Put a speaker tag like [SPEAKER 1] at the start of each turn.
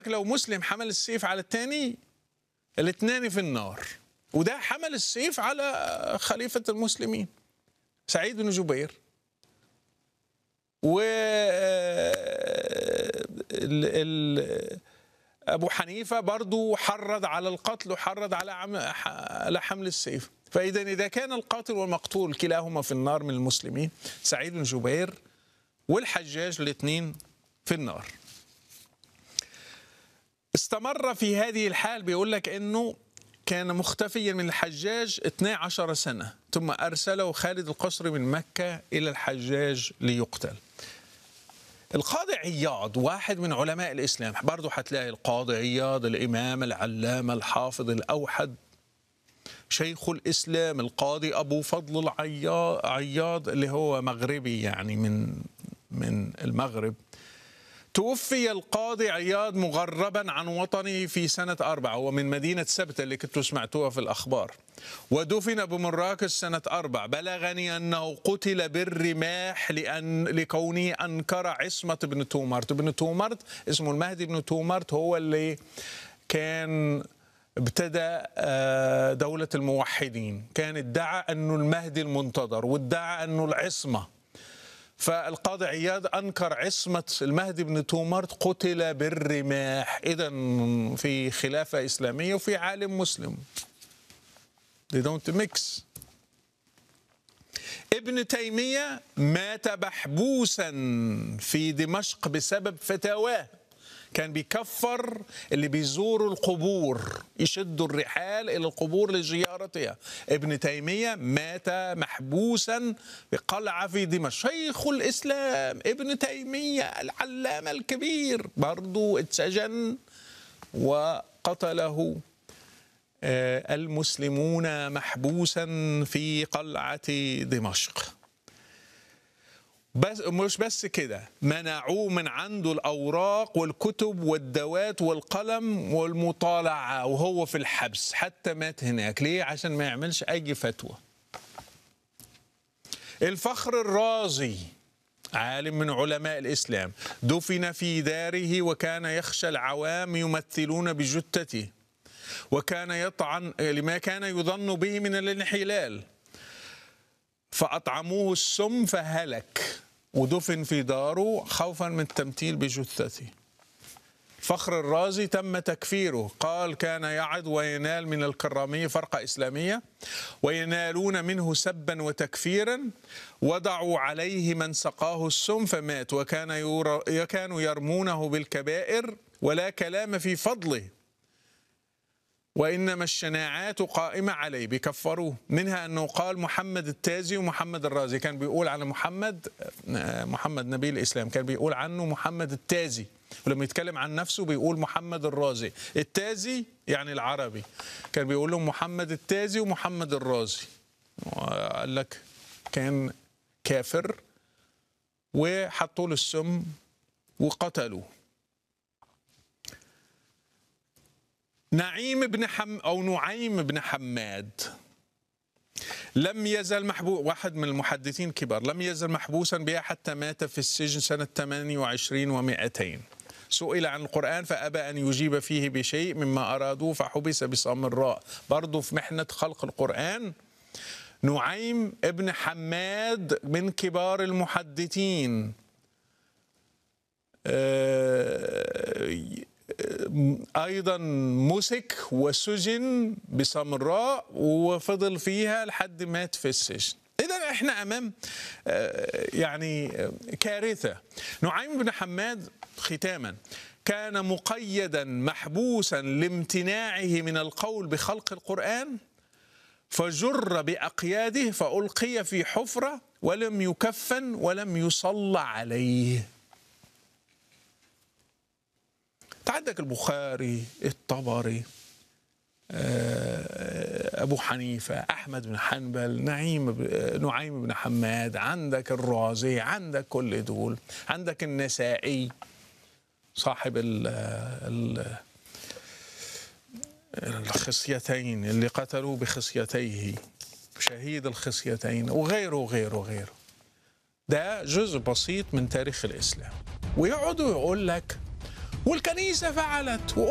[SPEAKER 1] لو مسلم حمل السيف على الثاني الاثنين في النار وده حمل السيف على خليفة المسلمين سعيد بن جبير و ال... ال... ابو حنيفه برضو حرض على القتل وحرض على عم... على حمل السيف فاذا اذا كان القاتل والمقتول كلاهما في النار من المسلمين سعيد بن جبير والحجاج الاثنين في النار استمر في هذه الحال بيقول لك انه كان مختفيا من الحجاج 12 سنة ثم أرسله خالد القصري من مكة إلى الحجاج ليقتل القاضي عياض واحد من علماء الإسلام برضه هتلاقي القاضي عياض الإمام العلامة الحافظ الأوحد شيخ الإسلام القاضي أبو فضل العياض اللي هو مغربي يعني من من المغرب توفي القاضي عياض مغربا عن وطنه في سنة أربعة ومن مدينة سبتة اللي كنتوا سمعتوها في الأخبار ودفن بمراكش سنة أربع بلغني أنه قتل بالرماح لأن لكونه أنكر عصمة ابن تومرت ابن تومرت اسمه المهدي بن تومرت هو اللي كان ابتدى دولة الموحدين كان ادعى أنه المهدي المنتظر وادعى أنه العصمة فالقاضي عياض انكر عصمه المهدي بن تومرت قتل بالرماح اذا في خلافه اسلاميه وفي عالم مسلم they don't mix ابن تيميه مات محبوسا في دمشق بسبب فتاواه كان بيكفر اللي بيزوروا القبور يشدوا الرحال الى القبور لزيارتها ابن تيميه مات محبوسا بقلعه في دمشق شيخ الاسلام ابن تيميه العلامه الكبير برضه اتسجن وقتله المسلمون محبوسا في قلعه دمشق بس مش بس كده منعوه من عنده الاوراق والكتب والدوات والقلم والمطالعه وهو في الحبس حتى مات هناك ليه عشان ما يعملش اي فتوى الفخر الرازي عالم من علماء الاسلام دفن في داره وكان يخشى العوام يمثلون بجثته وكان يطعن لما كان يظن به من الانحلال فأطعموه السم فهلك ودفن في داره خوفا من التمثيل بجثته فخر الرازي تم تكفيره قال كان يعد وينال من الكرامية فرقة إسلامية وينالون منه سبا وتكفيرا وضعوا عليه من سقاه السم فمات وكان يور... كانوا يرمونه بالكبائر ولا كلام في فضله وإنما الشناعات قائمة عليه بيكفروه منها أنه قال محمد التازي ومحمد الرازي كان بيقول على محمد محمد نبي الإسلام كان بيقول عنه محمد التازي ولما يتكلم عن نفسه بيقول محمد الرازي التازي يعني العربي كان بيقول لهم محمد التازي ومحمد الرازي قال لك كان كافر وحطوا له السم وقتلوه نعيم بن حم أو نعيم بن حماد لم يزل محبوس واحد من المحدثين الكبار لم يزل محبوسا بها حتى مات في السجن سنة 28 و200 سئل عن القرآن فأبى أن يجيب فيه بشيء مما أرادوه فحبس بسمراء برضه في محنة خلق القرآن نعيم ابن حماد من كبار المحدثين أه ايضا مسك وسجن بسمراء وفضل فيها لحد مات في السجن اذا احنا امام يعني كارثه نعيم بن حماد ختاما كان مقيدا محبوسا لامتناعه من القول بخلق القران فجر باقياده فالقي في حفره ولم يكفن ولم يصلى عليه عندك البخاري الطبري ابو حنيفه احمد بن حنبل نعيم نعيم بن حماد عندك الرازي عندك كل دول عندك النسائي صاحب ال ال الخصيتين اللي قتلوا بخصيتيه شهيد الخصيتين وغيره وغيره وغيره ده جزء بسيط من تاريخ الاسلام ويقعدوا يقول لك والكنيسة فعلت